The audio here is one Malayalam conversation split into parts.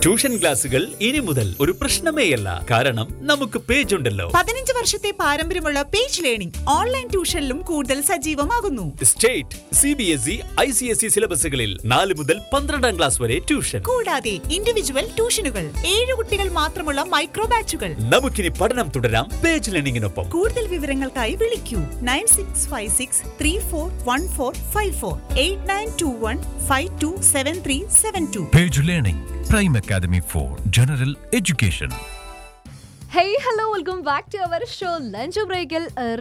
ട്യൂഷൻ ക്ലാസുകൾ ഇനി മുതൽ ഒരു പ്രശ്നമേയല്ല കാരണം നമുക്ക് പേജ് ഉണ്ടല്ലോ പതിനഞ്ച് വർഷത്തെ പാരമ്പര്യമുള്ള പേജ് ലേണിംഗ് ഓൺലൈൻ ട്യൂഷനിലും കൂടുതൽ സജീവമാകുന്നു state C B S E I C S E സിലബസുകളിൽ നാല് മുതൽ പന്ത്രണ്ടാം ക്ലാസ് വരെ ട്യൂഷൻ കൂടാതെ ഇൻഡിവിജ്വൽ ട്യൂഷനുകൾ ഏഴ് കുട്ടികൾ മാത്രമുള്ള മൈക്രോ ബാച്ചുകൾ നമുക്കിനി പഠനം തുടരാം പേജ് ലേണിംഗിനൊപ്പം കൂടുതൽ വിവരങ്ങൾക്കായി വിളിക്കൂ nine six five six three four one four five four eight nine two one five two seven three seven two Page Learning, Prime Academy for General Education. Hey hello welcome back to our show lunch ബ്രേക്കിൽ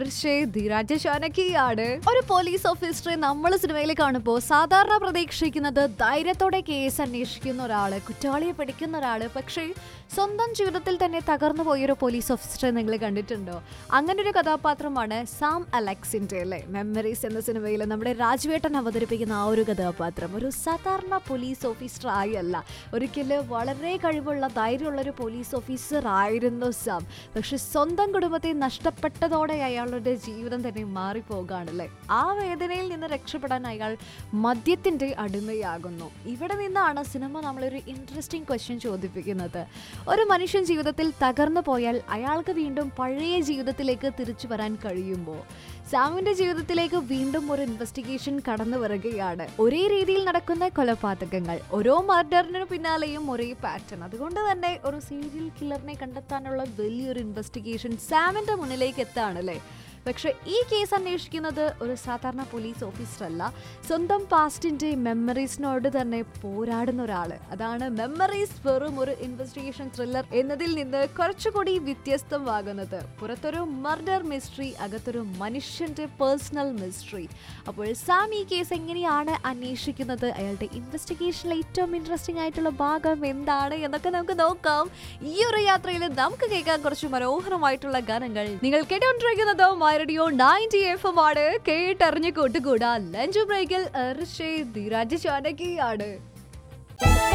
ധീരാജ ഷാനക്കിയാണ് ഒരു പോലീസ് ഓഫീസറെ നമ്മൾ സിനിമയിൽ കാണുമ്പോൾ സാധാരണ പ്രതീക്ഷിക്കുന്നത് ധൈര്യത്തോടെ കേസ് അന്വേഷിക്കുന്ന ഒരാള് കുറ്റവാളിയെ പിടിക്കുന്ന ഒരാള് പക്ഷേ സ്വന്തം ജീവിതത്തിൽ തന്നെ തകർന്നു പോയൊരു പോലീസ് ഓഫീസറെ നിങ്ങൾ കണ്ടിട്ടുണ്ടോ അങ്ങനെ ഒരു കഥാപാത്രമാണ് സാം അലക്സിന്റെ അല്ലേ മെമ്മറീസ് എന്ന സിനിമയിൽ നമ്മുടെ രാജുവേട്ടൻ അവതരിപ്പിക്കുന്ന ആ ഒരു കഥാപാത്രം ഒരു സാധാരണ പോലീസ് ഓഫീസർ ആയല്ല ഒരിക്കലും വളരെ കഴിവുള്ള ധൈര്യമുള്ള ഒരു പോലീസ് ഓഫീസർ ആയിരുന്നു സാം പക്ഷെ സ്വന്തം കുടുംബത്തെ നഷ്ടപ്പെട്ടതോടെ അയാളുടെ ജീവിതം തന്നെ മാറിപ്പോകാണല്ലേ ആ വേദനയിൽ നിന്ന് രക്ഷപ്പെടാൻ അയാൾ മദ്യത്തിന്റെ അടിമയാകുന്നു ഇവിടെ നിന്നാണ് സിനിമ നമ്മളൊരു ഇൻട്രസ്റ്റിംഗ് ക്വസ്റ്റ്യൻ ചോദിപ്പിക്കുന്നത് ഒരു മനുഷ്യൻ ജീവിതത്തിൽ തകർന്നു പോയാൽ അയാൾക്ക് വീണ്ടും പഴയ ജീവിതത്തിലേക്ക് തിരിച്ചു വരാൻ കഴിയുമ്പോൾ സാമിന്റെ ജീവിതത്തിലേക്ക് വീണ്ടും ഒരു ഇൻവെസ്റ്റിഗേഷൻ കടന്നു വരികയാണ് ഒരേ രീതിയിൽ നടക്കുന്ന കൊലപാതകങ്ങൾ ഓരോ മർഡറിന് പിന്നാലെയും ഒരേ പാറ്റേൺ അതുകൊണ്ട് തന്നെ ഒരു സീരിയൽ കില്ലറിനെ കണ്ടെത്താനുള്ള വലിയൊരു ഇൻവെസ്റ്റിഗേഷൻ സാമിന്റെ മുന്നിലേക്ക് എത്താണല്ലേ പക്ഷെ ഈ കേസ് അന്വേഷിക്കുന്നത് ഒരു സാധാരണ പോലീസ് ഓഫീസർ അല്ല സ്വന്തം പാസ്റ്റിന്റെ മെമ്മറീസിനോട് തന്നെ പോരാടുന്ന ഒരാള് അതാണ് മെമ്മറീസ് വെറും ഒരു ഇൻവെസ്റ്റിഗേഷൻ ത്രില്ലർ എന്നതിൽ നിന്ന് കുറച്ചുകൂടി വ്യത്യസ്തമാകുന്നത് പുറത്തൊരു മർഡർ മിസ്റ്ററി അകത്തൊരു മനുഷ്യന്റെ പേഴ്സണൽ മിസ്റ്ററി അപ്പോൾ സാം ഈ കേസ് എങ്ങനെയാണ് അന്വേഷിക്കുന്നത് അയാളുടെ ഇൻവെസ്റ്റിഗേഷനിലെ ഏറ്റവും ഇൻട്രസ്റ്റിംഗ് ആയിട്ടുള്ള ഭാഗം എന്താണ് എന്നൊക്കെ നമുക്ക് നോക്കാം ഈ ഒരു യാത്രയിൽ നമുക്ക് കേൾക്കാൻ കുറച്ച് മനോഹരമായിട്ടുള്ള ഗാനങ്ങൾ നിങ്ങൾ കേട്ടോണ്ടിരിക്കുന്നത് മൈറഡിയോ നയൻറ്റി എഫ് എം ആണ് കേട്ടറിഞ്ഞ് കൂട്ടുകൂടാ ലഞ്ച് ബ്രേക്കിൽ ധീരാജ് ചാനകിയാണ്